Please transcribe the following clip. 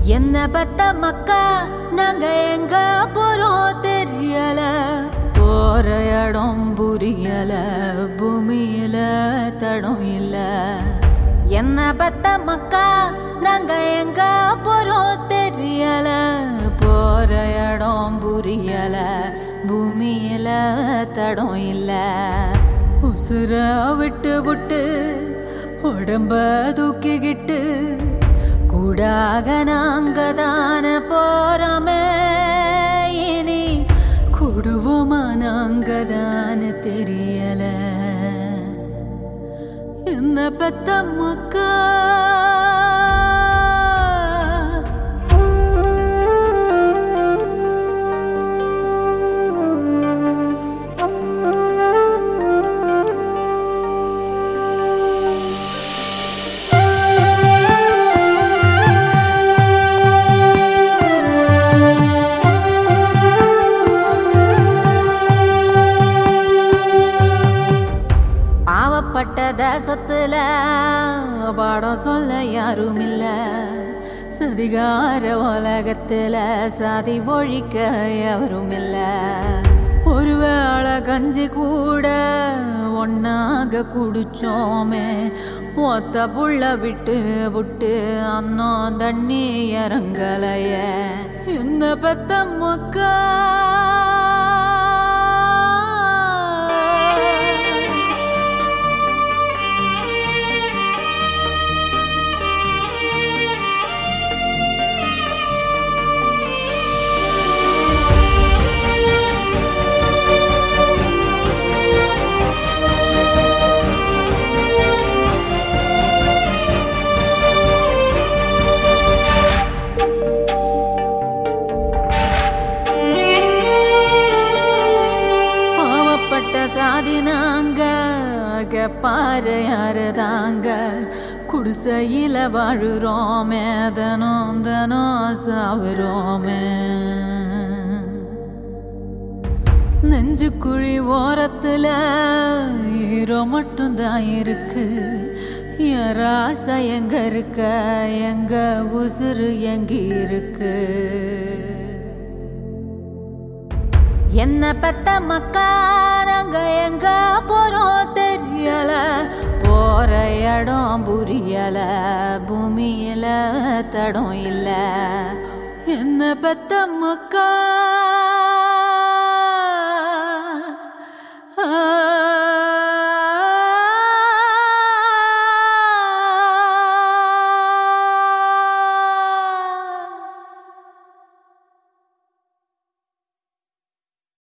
என்ன பத்த மக்கா நாங்க எங்க போறோம் தெரியல போற இடம் புரியல பூமியில தடம் இல்ல என்ன பத்த மக்கா நாங்க எங்க போறோம் தெரியல போற இடம் புரியல பூமியில தடம் இல்ல உசுர விட்டு விட்டு உடம்ப தூக்கிக்கிட்டு கூடாக நாங்க தான போறோமே இனி குடுவோமா நாங்க தான தெரியல என்ன பெத்த மக்கா பாவப்பட்ட தேசத்துல பாடம் சொல்ல யாரும் இல்ல சதிகார உலகத்துல சாதி ஒழிக்க எவரும் இல்ல ஒருவேளை கஞ்சி கூட ஒன்னாக குடிச்சோமே ஒத்த புள்ள விட்டு விட்டு அண்ணன் தண்ணி இறங்கலைய இந்த பெத்த மக்கா பாவப்பட்ட சாதி நாங்க பாரு யாரு தாங்க குடிசையில வாழுறோமே தனம் தனம் சாவுறோமே நெஞ்சு குழி ஓரத்துல ஈரோ மட்டும்தான் இருக்கு யாராசை எங்க இருக்க எங்க உசுறு எங்க இருக்கு என்ன பெத்த மக்கா நாங்க எங்க போறோம் தெரியல போற இடம் புரியல பூமியில தடம் இல்ல என்ன பெத்த மக்கா ஆ